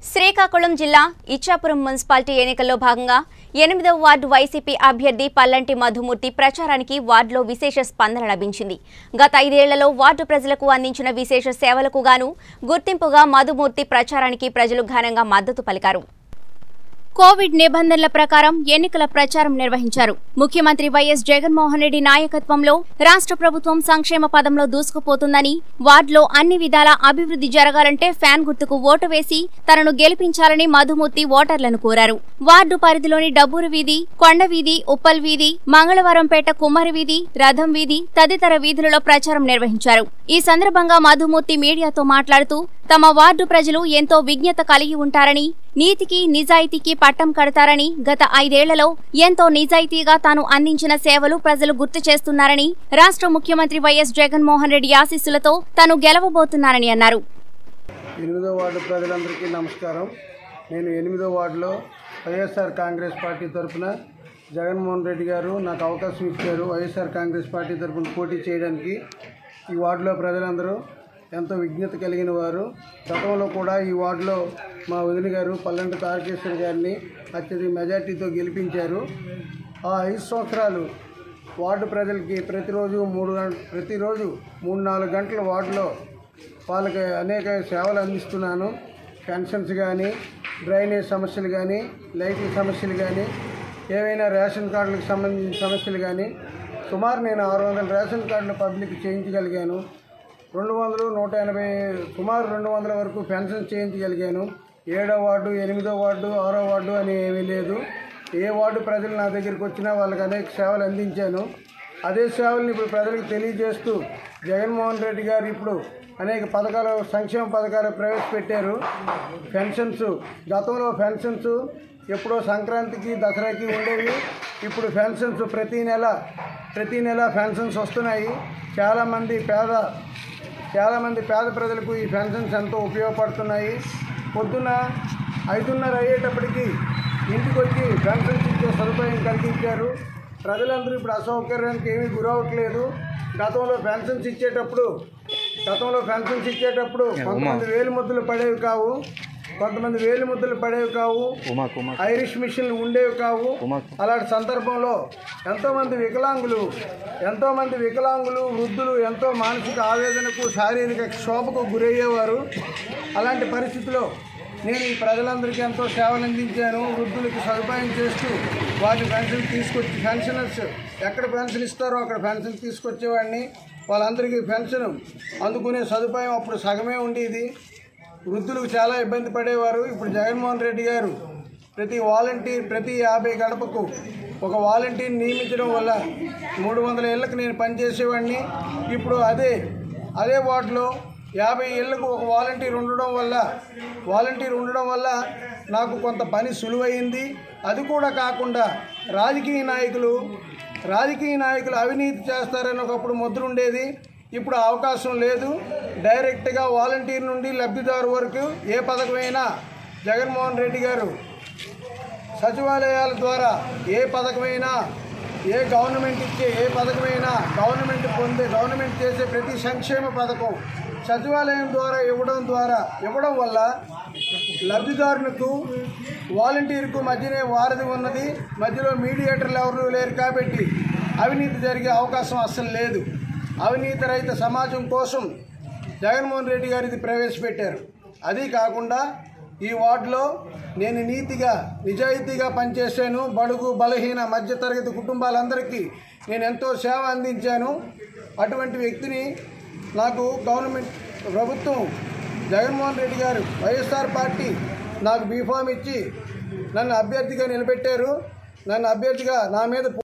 శ్రీకాకుళం జిల్లా ఇచ్చాపురం మున్సిపాలిటీ ఎన్నికల్లో భాగంగా ఎనిమిదవ వార్డు వైసీపీ అభ్యర్థి పల్లంటి మధుమూర్తి ప్రచారానికి వార్డులో విశేష స్పందన లభించింది గత ఐదేళ్లలో వార్డు ప్రజలకు అందించిన విశేష సేవలకు గాను గుర్తింపుగా మధుమూర్తి ప్రచారానికి ప్రజలు ఘనంగా మద్దతు పలికారు కోవిడ్ నిబంధనల ప్రకారం ఎన్నికల ప్రచారం నిర్వహించారు ముఖ్యమంత్రి వైఎస్ జగన్మోహన్ రెడ్డి నాయకత్వంలో రాష్ట్ర ప్రభుత్వం సంక్షేమ పదంలో దూసుకుపోతుందని వార్డులో అన్ని విధాల అభివృద్ధి జరగాలంటే ఫ్యాన్ గుర్తుకు ఓటు వేసి తనను గెలిపించాలని మధుమూర్తి ఓటర్లను కోరారు వార్డు పరిధిలోని డబ్బూరు వీధి కొండ వీధి ఉప్పల్ వీధి మంగళవారంపేట కుమ్మరి వీధి రథం వీధి తదితర వీధులలో ప్రచారం నిర్వహించారు ఈ సందర్భంగా మధుమూర్తి మీడియాతో మాట్లాడుతూ తమ వార్డు ప్రజలు ఎంతో విజ్ఞత కలిగి ఉంటారని నీతికి నిజాయితీకి పట్టం కడతారని గత ఐదేళ్లలో ఎంతో నిజాయితీగా తాను అందించిన సేవలు ప్రజలు గుర్తు చేస్తున్నారని రాష్ట్ర ముఖ్యమంత్రి వైఎస్ జగన్మోహన్ రెడ్డి ఆశీస్సులతో తాను గెలవబోతున్నారని అన్నారు ఎనిమిదో వార్డు ప్రజలందరికీ నమస్కారం నేను ఎనిమిదో వార్డులో వైఎస్ఆర్ కాంగ్రెస్ పార్టీ తరఫున జగన్మోహన్ రెడ్డి గారు నాకు అవకాశం ఇచ్చారు వైఎస్ఆర్ కాంగ్రెస్ పార్టీ తరఫున పోటీ చేయడానికి ఈ వార్డులో ప్రజలందరూ ఎంతో విజ్ఞత కలిగిన వారు గతంలో కూడా ఈ వార్డులో మా వదిన గారు పల్లెంటి తారకేశ్వరి గారిని అత్యధిక మెజార్టీతో గెలిపించారు ఆ ఐదు సంవత్సరాలు వార్డు ప్రజలకి ప్రతిరోజు మూడు గంట ప్రతిరోజు మూడు నాలుగు గంటల వార్డులో వాళ్ళకి అనేక సేవలు అందిస్తున్నాను పెన్షన్స్ కానీ డ్రైనేజ్ సమస్యలు కానీ లైట్ల సమస్యలు కానీ ఏవైనా రేషన్ కార్డులకు సంబంధించిన సమస్యలు కానీ సుమారు నేను ఆరు వందల రేషన్ కార్డులు పబ్లిక్ చేయించగలిగాను రెండు వందలు నూట ఎనభై సుమారు రెండు వందల వరకు పెన్షన్ చేయించగలిగాను ఏడో వార్డు ఎనిమిదో వార్డు ఆరో వార్డు అని ఏమీ లేదు ఏ వార్డు ప్రజలు నా దగ్గరికి వచ్చినా వాళ్ళకి అనేక సేవలు అందించాను అదే సేవల్ని ఇప్పుడు ప్రజలకు తెలియజేస్తూ జగన్మోహన్ రెడ్డి గారు ఇప్పుడు అనేక పథకాలు సంక్షేమ పథకాలు ప్రవేశపెట్టారు పెన్షన్స్ గతంలో పెన్షన్స్ ఎప్పుడో సంక్రాంతికి దసరాకి ఉండేవి ఇప్పుడు పెన్షన్స్ ప్రతి నెల ప్రతి నెల పెన్షన్స్ వస్తున్నాయి చాలామంది పేద చాలామంది పేద ప్రజలకు ఈ పెన్షన్స్ ఎంతో ఉపయోగపడుతున్నాయి పొద్దున్న ఐదున్నర అయ్యేటప్పటికి ఇంటికి వచ్చి పెన్షన్స్ ఇచ్చే సదుపాయం కల్పించారు ప్రజలందరూ ఇప్పుడు అసౌకర్యానికి ఏమీ గురవట్లేదు గతంలో పెన్షన్స్ ఇచ్చేటప్పుడు గతంలో పెన్షన్స్ ఇచ్చేటప్పుడు కొంతమంది వేలు ముద్దులు పడేవి కావు కొంతమంది వేలు ముద్దులు పడేవి కావు ఐరిష్ మిషన్లు ఉండేవి కావు అలాంటి సందర్భంలో ఎంతోమంది వికలాంగులు ఎంతోమంది వికలాంగులు వృద్ధులు ఎంతో మానసిక ఆవేదనకు శారీరక క్షోభకు గురయ్యేవారు అలాంటి పరిస్థితిలో నేను ఈ ప్రజలందరికీ ఎంతో సేవలు అందించాను వృద్ధులకు సదుపాయం చేస్తూ వాటి పెన్షన్ తీసుకొచ్చి పెన్షనర్స్ ఎక్కడ పెన్షన్ ఇస్తారో అక్కడ పెన్షన్ తీసుకొచ్చేవాడిని వాళ్ళందరికీ పెన్షన్ అందుకునే సదుపాయం అప్పుడు సగమే ఉండేది వృద్ధులకు చాలా ఇబ్బంది పడేవారు ఇప్పుడు జగన్మోహన్ రెడ్డి గారు ప్రతి వాలంటీర్ ప్రతి యాభై గడపకు ఒక వాలంటీర్ నియమించడం వల్ల మూడు వందల ఏళ్ళకి నేను పనిచేసేవాడిని ఇప్పుడు అదే అదే వార్డులో యాభై ఏళ్ళకు ఒక వాలంటీర్ ఉండడం వల్ల వాలంటీర్ ఉండడం వల్ల నాకు కొంత పని సులువైంది అది కూడా కాకుండా రాజకీయ నాయకులు రాజకీయ నాయకులు అవినీతి చేస్తారని ఒకప్పుడు ముద్ర ఉండేది ఇప్పుడు ఆ అవకాశం లేదు డైరెక్ట్గా వాలంటీర్ నుండి లబ్ధిదారు వరకు ఏ పథకమైనా జగన్మోహన్ రెడ్డి గారు సచివాలయాల ద్వారా ఏ పథకమైనా ఏ గవర్నమెంట్ ఇచ్చే ఏ పథకమైనా గవర్నమెంట్ పొందే గవర్నమెంట్ చేసే ప్రతి సంక్షేమ పథకం సచివాలయం ద్వారా ఇవ్వడం ద్వారా ఇవ్వడం వల్ల లబ్ధిదారులకు వాలంటీర్కు మధ్యనే వారధి ఉన్నది మధ్యలో మీడియేటర్లు ఎవరు లేరు కాబట్టి అవినీతి జరిగే అవకాశం అస్సలు లేదు అవినీతి రహిత సమాజం కోసం జగన్మోహన్ రెడ్డి గారు ఇది ప్రవేశపెట్టారు అది కాకుండా ఈ వార్డులో నేను నీతిగా నిజాయితీగా పనిచేశాను బడుగు బలహీన మధ్యతరగతి కుటుంబాలందరికీ నేను ఎంతో సేవ అందించాను అటువంటి వ్యక్తిని నాకు గవర్నమెంట్ ప్రభుత్వం జగన్మోహన్ రెడ్డి గారు వైఎస్ఆర్ పార్టీ నాకు బీఫామ్ ఇచ్చి నన్ను అభ్యర్థిగా నిలబెట్టారు నన్ను అభ్యర్థిగా నా మీద